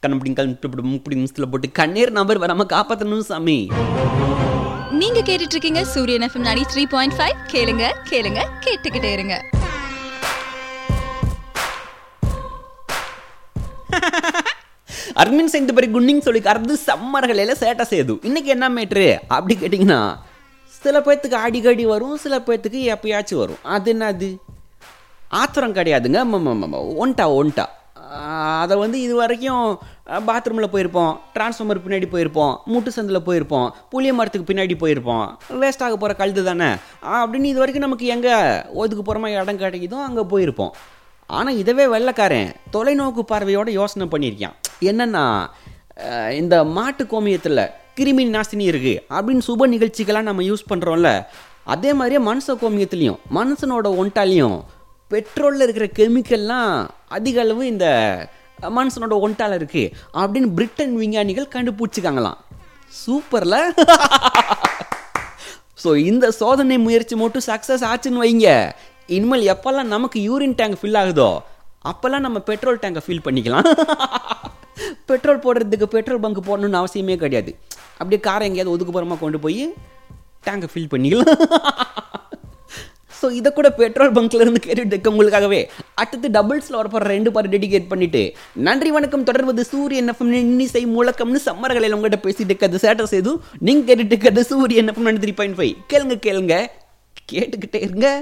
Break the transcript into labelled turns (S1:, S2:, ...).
S1: கண்ணப்படி கல்படி முப்படி மிஸ்ல போட்டு கண்ணீர் நம்பர் வராம காப்பாத்தணும் சாமி
S2: நீங்க கேட்டுட்டு இருக்கீங்க சூரியன் எஃப்எம் நாடி த்ரீ பாயிண்ட் ஃபைவ் கேளுங்க கேளுங்க கேட்டுக்கிட்டே இருங்க
S1: அர்மின் செஞ்ச பிறகு குன்னிங் சொல்லி கறந்து சம்மர்களையில் சேட்டை செய்யுது இன்னைக்கு என்ன மேட்ரு அப்படி கேட்டிங்கன்னா சில பேர்த்துக்கு அடிக்கடி வரும் சில பேர்த்துக்கு எப்பயாச்சும் வரும் அது என்னது ஆத்திரம் கிடையாதுங்க ஒன்ட்டா ஒன்ட்டா அதை வந்து இது வரைக்கும் பாத்ரூமில் போயிருப்போம் டிரான்ஸ்ஃபார்மர் பின்னாடி போயிருப்போம் மூட்டு சந்தில் போயிருப்போம் புளிய மரத்துக்கு பின்னாடி போயிருப்போம் வேஸ்ட் ஆக போகிற கழுது தானே அப்படின்னு இது வரைக்கும் நமக்கு எங்கே ஒதுக்கு போகிற மாதிரி இடம் கிடைக்குதோ அங்கே போயிருப்போம் ஆனால் இதவே வெள்ளைக்காரன் தொலைநோக்கு பார்வையோட யோசனை பண்ணியிருக்கான் என்னன்னா அஹ், இந்த மாட்டு கோமியத்தில் கிருமி நாசினி இருக்குது அப்படின்னு சுப நிகழ்ச்சிகளாக நம்ம யூஸ் பண்ணுறோம்ல அதே மாதிரியே மனுஷ கோமியத்துலேயும் மனுஷனோட ஒன்ட்டாலையும் பெட்ரோலில் இருக்கிற கெமிக்கல்லாம் அதிக அளவு இந்த மனுஷனோட ஒன்ட்டால இருக்குது அப்படின்னு பிரிட்டன் விஞ்ஞானிகள் கண்டுபிடிச்சிக்காங்களாம் சூப்பரில் ஸோ இந்த சோதனை முயற்சி மட்டும் சக்ஸஸ் ஆச்சுன்னு வைங்க இனிமேல் எப்போல்லாம் நமக்கு யூரின் டேங்க் ஃபில் ஆகுதோ அப்போல்லாம் நம்ம பெட்ரோல் டேங்கை ஃபில் பண்ணிக்கலாம் பெட்ரோல் போடுறதுக்கு பெட்ரோல் பங்க் போடணும்னு அவசியமே கிடையாது அப்படியே காரை எங்கேயாவது ஒதுக்குப்புறமா கொண்டு போய் டேங்கை ஃபில் பண்ணிக்கலாம் ஸோ இதை கூட பெட்ரோல் பங்க்ல இருந்து கேட்டுட்டு இருக்க உங்களுக்காகவே அடுத்து டபுள்ஸில் வரப்போகிற ரெண்டு பார் டெடிகேட் பண்ணிட்டு நன்றி வணக்கம் தொடர்வது சூரியன் எஃப்எம் இன்னிசை முழக்கம்னு சம்மர்களில் உங்கள்கிட்ட பேசிட்டு இருக்கிறது சேட்டை செய்து நீங்கள் கேட்டுட்டு இருக்கிறது சூரியன் எஃப்எம் த்ரீ பாயிண்ட் ஃபைவ் கேளுங்க கேளுங்க கேட்டுக்கிட்டே இருங்க